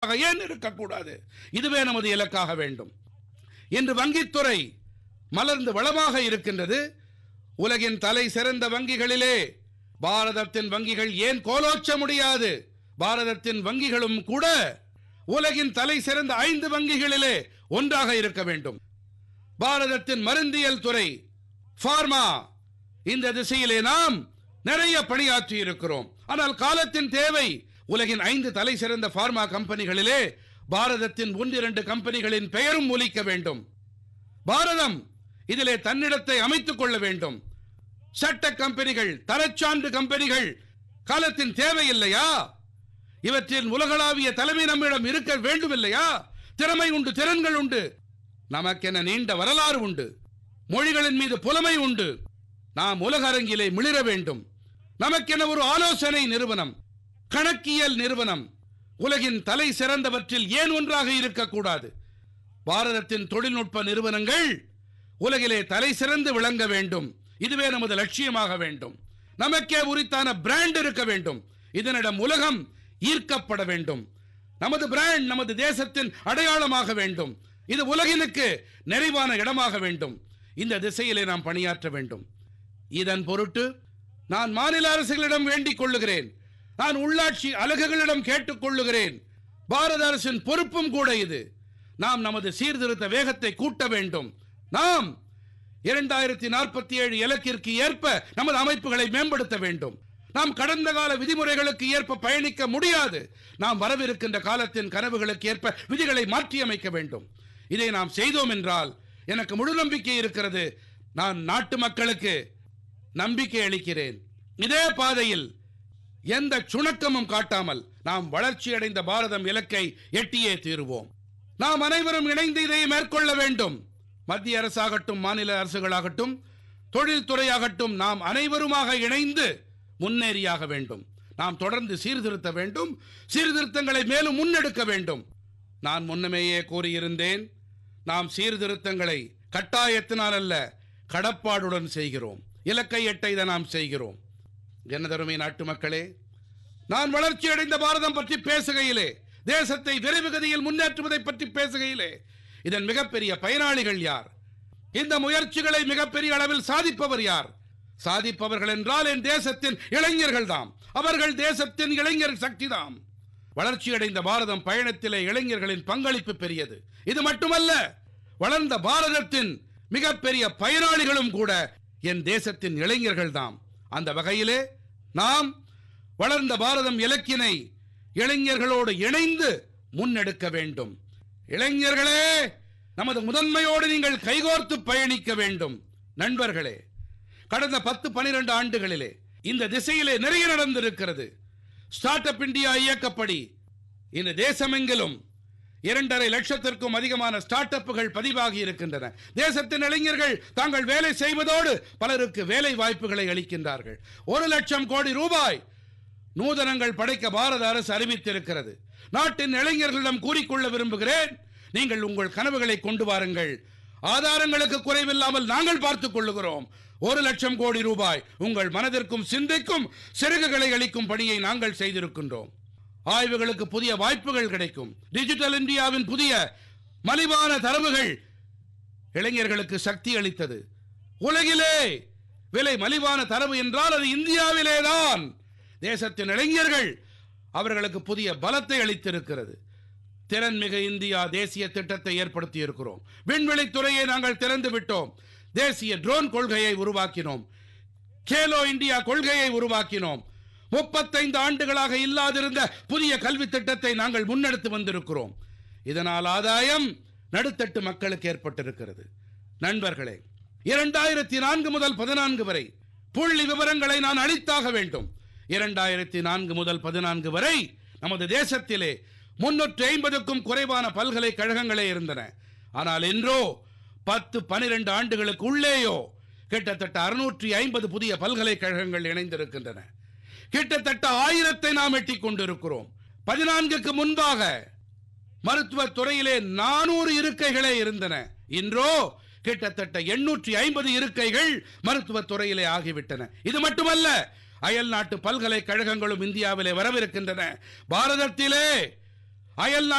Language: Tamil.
வங்கியாக ஏன் இருக்கக்கூடாது இதுவே நமது இலக்காக வேண்டும் இன்று வங்கித்துறை மலர்ந்து வளமாக இருக்கின்றது உலகின் தலை சிறந்த வங்கிகளிலே பாரதத்தின் வங்கிகள் ஏன் கோலோச்ச முடியாது பாரதத்தின் வங்கிகளும் கூட உலகின் தலை சிறந்த ஐந்து வங்கிகளிலே ஒன்றாக இருக்க வேண்டும் பாரதத்தின் மருந்தியல் துறை பார்மா இந்த திசையிலே நாம் நிறைய பணியாற்றி இருக்கிறோம் ஆனால் காலத்தின் தேவை உலகின் ஐந்து தலை சிறந்த பார்மா கம்பெனிகளிலே பாரதத்தின் ஒன்றிரண்டு கம்பெனிகளின் பெயரும் ஒலிக்க வேண்டும் பாரதம் இதிலே தன்னிடத்தை அமைத்துக் கொள்ள வேண்டும் சட்ட கம்பெனிகள் தரச்சான்று கம்பெனிகள் காலத்தின் தேவை இல்லையா இவற்றின் உலகளாவிய தலைமை நம்மிடம் இருக்க வேண்டும் இல்லையா திறமை உண்டு திறன்கள் உண்டு நமக்கென நீண்ட வரலாறு உண்டு மொழிகளின் மீது புலமை உண்டு நாம் உலக அரங்கிலே மிளிர வேண்டும் நமக்கென ஒரு ஆலோசனை நிறுவனம் கணக்கியல் நிறுவனம் உலகின் தலை சிறந்தவற்றில் ஏன் ஒன்றாக இருக்கக்கூடாது பாரதத்தின் தொழில்நுட்ப நிறுவனங்கள் உலகிலே தலை சிறந்து விளங்க வேண்டும் இதுவே நமது லட்சியமாக வேண்டும் நமக்கே உரித்தான பிராண்ட் இருக்க வேண்டும் இதனிடம் உலகம் ஈர்க்கப்பட வேண்டும் நமது பிராண்ட் நமது தேசத்தின் அடையாளமாக வேண்டும் இது உலகினுக்கு நிறைவான இடமாக வேண்டும் இந்த திசையிலே நாம் பணியாற்ற வேண்டும் இதன் பொருட்டு நான் மாநில அரசுகளிடம் வேண்டிக் கொள்ளுகிறேன் நான் உள்ளாட்சி அலகுகளிடம் கேட்டுக் கொள்ளுகிறேன் பாரத அரசின் பொறுப்பும் கூட இது நாம் நமது சீர்திருத்த வேகத்தை கூட்ட வேண்டும் நாம் இரண்டாயிரத்தி நாற்பத்தி ஏழு இலக்கிற்கு ஏற்ப நமது அமைப்புகளை மேம்படுத்த வேண்டும் நாம் கடந்த கால விதிமுறைகளுக்கு ஏற்ப பயணிக்க முடியாது நாம் வரவிருக்கின்ற காலத்தின் கனவுகளுக்கு ஏற்ப விதிகளை மாற்றியமைக்க வேண்டும் இதை நாம் செய்தோம் என்றால் எனக்கு முழு நம்பிக்கை இருக்கிறது நான் நாட்டு மக்களுக்கு நம்பிக்கை அளிக்கிறேன் இதே பாதையில் எந்த சுணக்கமும் காட்டாமல் நாம் வளர்ச்சி அடைந்த பாரதம் இலக்கை எட்டியே தீருவோம் நாம் அனைவரும் இணைந்து இதை மேற்கொள்ள வேண்டும் மத்திய அரசாகட்டும் மாநில அரசுகளாகட்டும் தொழில்துறையாகட்டும் நாம் அனைவருமாக இணைந்து முன்னேறியாக வேண்டும் நாம் தொடர்ந்து சீர்திருத்த வேண்டும் சீர்திருத்தங்களை மேலும் முன்னெடுக்க வேண்டும் நான் முன்னமேயே கூறியிருந்தேன் நாம் சீர்திருத்தங்களை கட்டாயத்தினால் அல்ல கடப்பாடுடன் செய்கிறோம் இலக்கை எட்ட இதை நாம் செய்கிறோம் எனதருமை நாட்டு மக்களே நான் வளர்ச்சி அடைந்த பாரதம் பற்றி பேசுகையிலே தேசத்தை விரைவு கதியில் முன்னேற்றுவதை பற்றி பேசுகையிலே இதன் மிகப்பெரிய பயனாளிகள் யார் இந்த முயற்சிகளை மிகப்பெரிய அளவில் சாதிப்பவர் யார் சாதிப்பவர்கள் என்றால் என் தேசத்தின் இளைஞர்கள் தாம் அவர்கள் தேசத்தின் இளைஞர் சக்தி தாம் வளர்ச்சியடைந்த பாரதம் பயணத்திலே இளைஞர்களின் பங்களிப்பு பெரியது இது மட்டுமல்ல வளர்ந்த பாரதத்தின் மிகப்பெரிய பயனாளிகளும் கூட என் தேசத்தின் இளைஞர்கள் தாம் அந்த வகையிலே நாம் வளர்ந்த பாரதம் இலக்கினை இளைஞர்களோடு இணைந்து முன்னெடுக்க வேண்டும் இளைஞர்களே நமது முதன்மையோடு நீங்கள் கைகோர்த்து பயணிக்க வேண்டும் நண்பர்களே கடந்த பத்து பனிரெண்டு ஆண்டுகளிலே இந்த திசையிலே நிறைய நடந்திருக்கிறது ஸ்டார்ட் அப் இந்தியா இயக்கப்படி இந்த தேசமெங்கிலும் இரண்டரை லட்சத்திற்கும் அதிகமான ஸ்டார்ட் அப்புகள் பதிவாகி இருக்கின்றன தேசத்தின் இளைஞர்கள் தாங்கள் வேலை செய்வதோடு பலருக்கு வேலை வாய்ப்புகளை அளிக்கின்றார்கள் ஒரு லட்சம் கோடி ரூபாய் நூதனங்கள் படைக்க பாரத அரசு அறிவித்திருக்கிறது நாட்டின் இளைஞர்களிடம் கூறிக்கொள்ள விரும்புகிறேன் நீங்கள் உங்கள் கனவுகளை கொண்டு வாருங்கள் ஆதாரங்களுக்கு குறைவில்லாமல் நாங்கள் பார்த்துக் கொள்ளுகிறோம் ஒரு லட்சம் கோடி ரூபாய் உங்கள் மனதிற்கும் சிந்தைக்கும் சிறகுகளை அளிக்கும் பணியை நாங்கள் செய்திருக்கின்றோம் ஆய்வுகளுக்கு புதிய வாய்ப்புகள் கிடைக்கும் டிஜிட்டல் இந்தியாவின் புதிய மலிவான தரவுகள் இளைஞர்களுக்கு சக்தி அளித்தது உலகிலே விலை மலிவான தரவு என்றால் அது இந்தியாவிலேதான் தேசத்தின் இளைஞர்கள் அவர்களுக்கு புதிய பலத்தை அளித்திருக்கிறது திறன்மிகு இந்தியா தேசிய திட்டத்தை ஏற்படுத்தி இருக்கிறோம் விண்வெளித்துறையை நாங்கள் திறந்து விட்டோம் தேசிய ட்ரோன் கொள்கையை உருவாக்கினோம் கேலோ இந்தியா கொள்கையை உருவாக்கினோம் முப்பத்தைந்து ஆண்டுகளாக இல்லாதிருந்த புதிய கல்வி திட்டத்தை நாங்கள் முன்னெடுத்து வந்திருக்கிறோம் இதனால் ஆதாயம் நடுத்தட்டு மக்களுக்கு ஏற்பட்டிருக்கிறது நண்பர்களே இரண்டாயிரத்தி நான்கு முதல் பதினான்கு வரை புள்ளி விவரங்களை நான் அளித்தாக வேண்டும் இரண்டாயிரத்தி நான்கு முதல் பதினான்கு வரை நமது தேசத்திலே முன்னூற்றி ஐம்பதுக்கும் குறைவான பல்கலைக்கழகங்களே இருந்தன ஆனால் இன்றோ பத்து பனிரெண்டு ஆண்டுகளுக்கு உள்ளேயோ கிட்டத்தட்ட அறுநூற்றி ஐம்பது புதிய பல்கலைக்கழகங்கள் இணைந்திருக்கின்றன கிட்டத்தட்ட ஆயிரத்தை நாம் எட்டிக் கொண்டிருக்கிறோம் பதினான்குக்கு முன்பாக மருத்துவ துறையிலே நானூறு இருக்கைகளே இருந்தன இன்றோ கிட்டத்தட்ட எண்ணூற்றி ஐம்பது இருக்கைகள் மருத்துவ துறையிலே ஆகிவிட்டன இது மட்டுமல்ல அயல் நாட்டு பல்கலைக்கழகங்களும் இந்தியாவிலே வரவிருக்கின்றன பாரதத்திலே அயல்